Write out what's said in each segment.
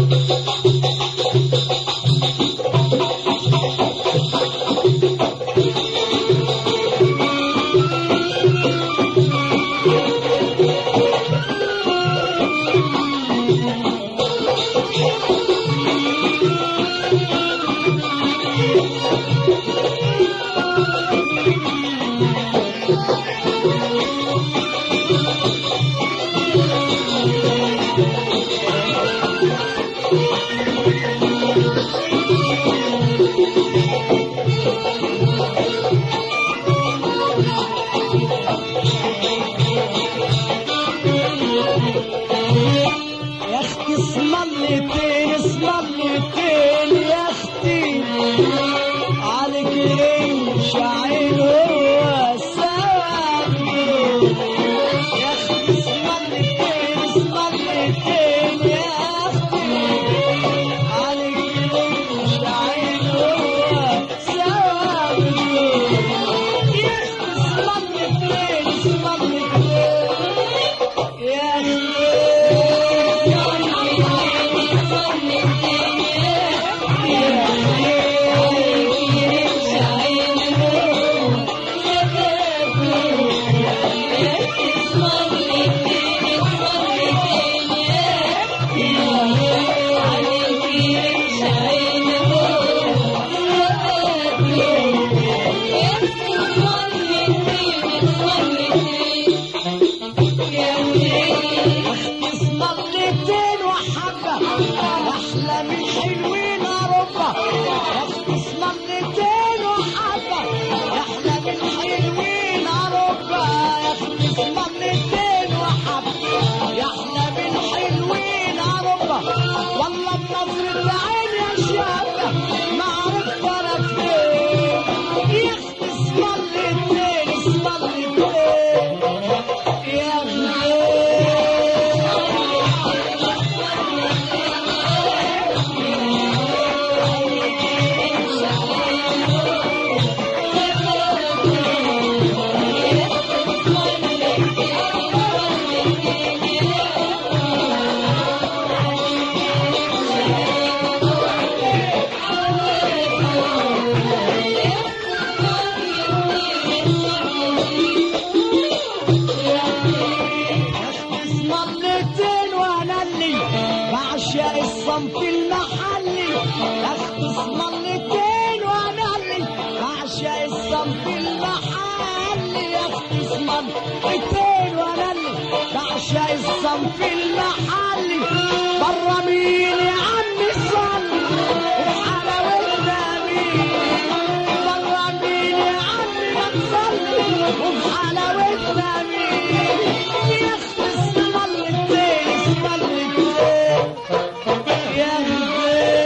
يا اختي اسم اللتين اسم اللتين يا اختي عليك الانش عين هو السبب يا اختي اسم اللتين اسم اللتين يا اختي عليك الانش عين هو السبب يا اختي اسم اللتين اسم اللتين يا اختي اسم اللتين وحبة أحلى من حلوين ربة اسم اللتين وحبة أحلى من حلوين ربة اسم اللتين وحبة أحلى من حلوين ربة والله بنظرة عين يا شابة ما عرفت أنا فين يا أختي اسم اللتين اسم اللتين يا غير اسم اللتين وانا اللي بعشق الصنف المحلي اخت اسم اللتين وانا اللي بعشق الصنف المحلي اخت اسم اللتين وانا اللي بعشق الصنف المحلي برا مين يا عمي صلي وبحلاوتنا مين برا مين يا عمي ما تصلي وبحلاوتنا مين يا اخت اسم اللتين اسم اللتين يا غير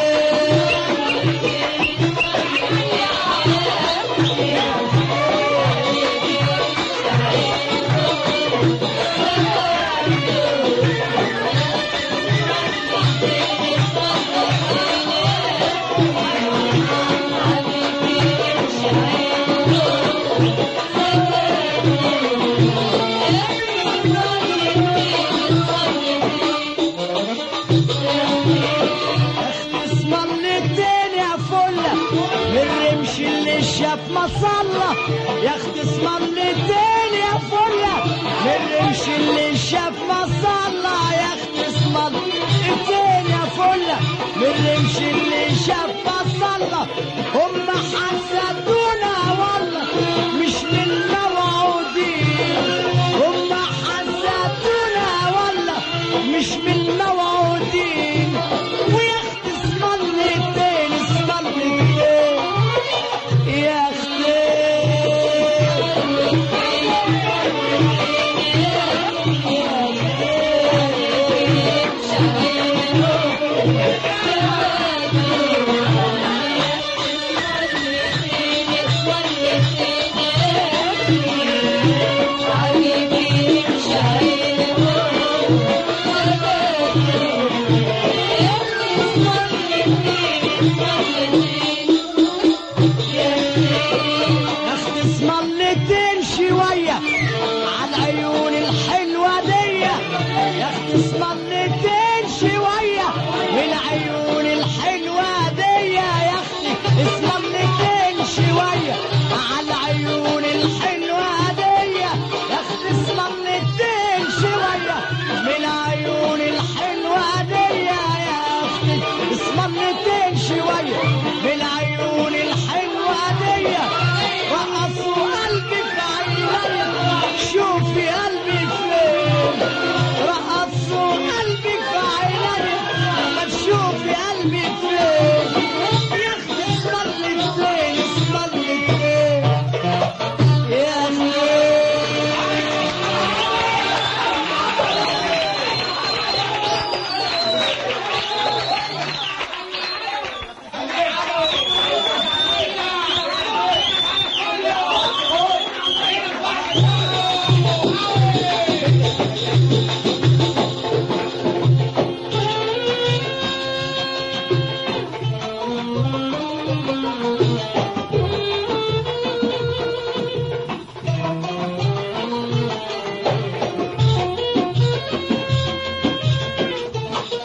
اسم اللتين يا فلة من رمش اللي شاف مصلة يا اخت اسم اللتين يا فلة من رمش اللي شاف مصلة يا اخت اسم اللتين يا فلة من رمش اللي شاف مصلة هم حسدونا والله مش للموعودين هم حسدونا والله مش من الموعودين ويا اختي اسم اللتين اسم اللتين يا اختي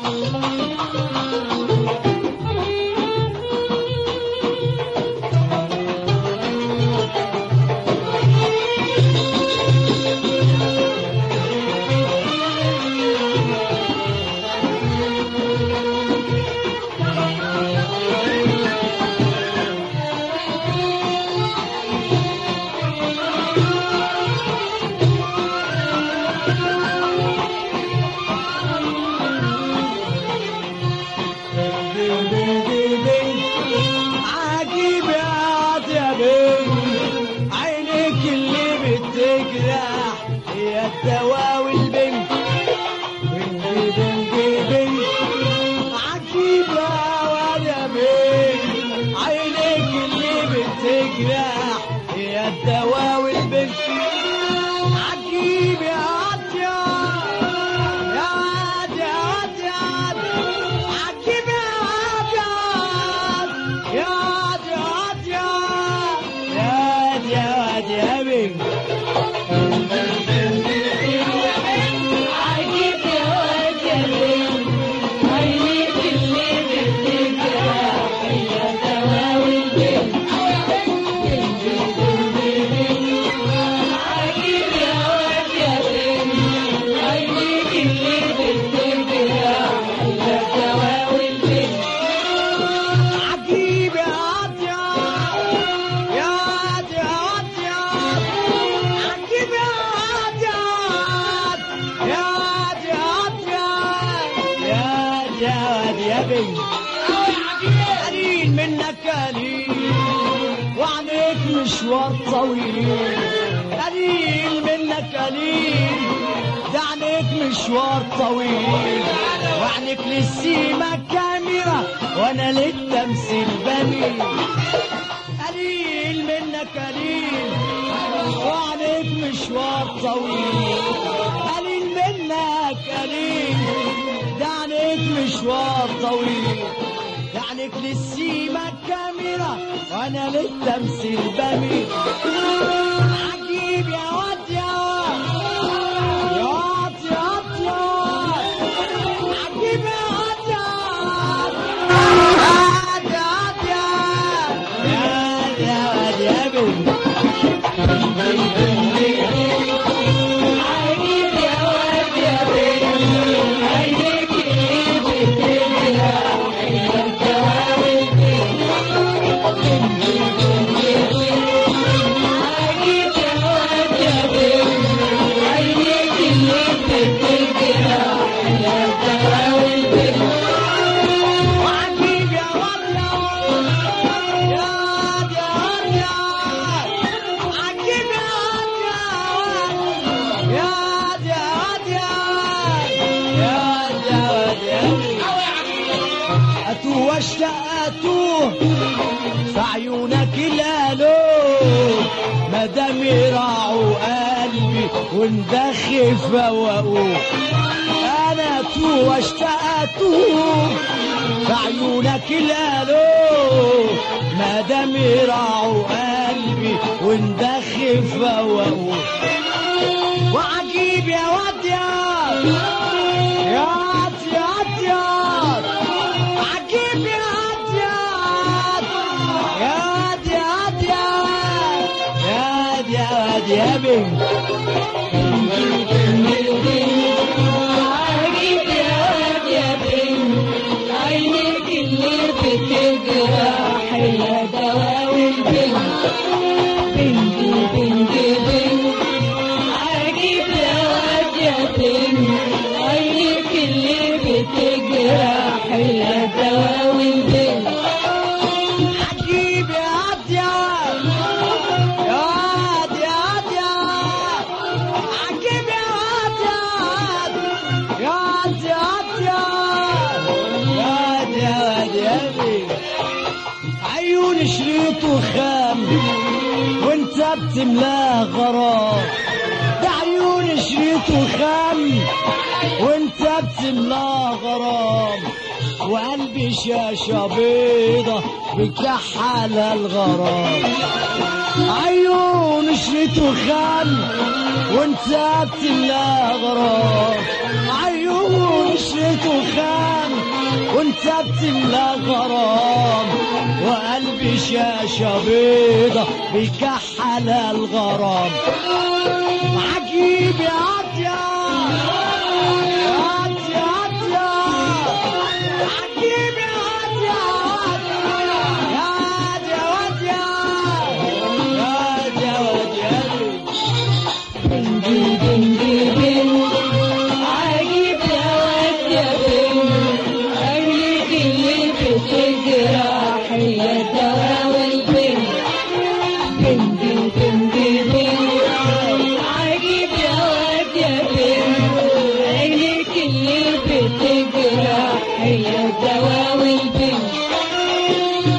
عجيب يا عاد يا بنت عينيك اللي بتجرح هي الدواء والبنت بنت بنت بنت عجيب يا واد يا بنت عينيك اللي بتجرح هي الدواء والبنت عجيب يا عاد يا يا عاد يا عاد يا عاد عجيب يا عاد يا عاد يا عاد يا عاد يا عاد يا عاد يا عاد يا بنت عجيب يا واد يا بنت عينيك اللي بتجرح هي دواوي البنت عجيب يا واد يا بنت عينيك اللي بتجرح هي دواوي البنت عجيب يا عاد يا يا عاد يا عاد يا عجيب يا عاد يا عاد يا عاد يا عاد يا يا عاد يا عاد يا بنت قليل منك قليل وعليك مشوار طويل قليل منك قليل ده عليك مشوار طويل وعنك للسيما كاميرا وانا للتمثيل بميل قليل منك قليل وعنك مشوار طويل قليل منك قليل ده عليك مشوار طويل يعنيك للسيما كاميرا وانا للتمثيل بميل عجيب يا واد يا واد يا واد يا واد يا واد عجيب يا واد يا واد يا واد يا واد يا واد يا بنت عجيب يا واد يا بنت عينيك اللي بتجرح هي دواوي البنت عجيب يا واد يا بنت عينيك اللي بتجرح هي دواوي البنت وعجيب يا واد يا واد يا واد يا واد يا واد عجيب يا واد يا واد يا واد يا واد يا واد يا واد يا واد أتوه واشتاق أتوه في عيونك الألوه ما دام يراعوا قلبي وندخي فوقوه أنا أتوه واشتاق أتوه في عيونك الألوه ما دام يراعوا قلبي وندخي فوقوه وعجيب يا واد يا يا واد يا واد يا واد عجيب يا واد يا واد يا واد يا واد يا واد يا واد يا بنت عجيب يا واد يا بنت عينيك اللي بتجرح هي دواوي البنت بنتي بنتي بنت عجيب يا واد يا بنت عينيك اللي بتجرح هي دواوي البنت عجيب يا واد يا واد يا واد يا واد يا واد عجيب يا واد يا واد يا واد يا واد يا واد يا واد يا بنت عيون شريطه خام وانت بتملاه غرام ده عيون شريطه خام وانت بتملاه غرام وقلبي شاشة بيضة بتكحل الغرام عيون شريطه خام وانت بتملاه غرام عيون شريطه حسيته خام وانت بتملى غرام وقلبي شاشة بيضة بيكحل الغرام عجيب يا عطيا يا عطيا عطيا عجيب يا عطيا يا عطيا عطيا يا عطيا عطيا بنجي بنجي بن عجيب يا واد يا بن قلبك اللي بتجرح هي الدواء والبن بنجي بنجي بن عجيب يا واد يا بن عينك اللي بتجرح هي الدواء والبن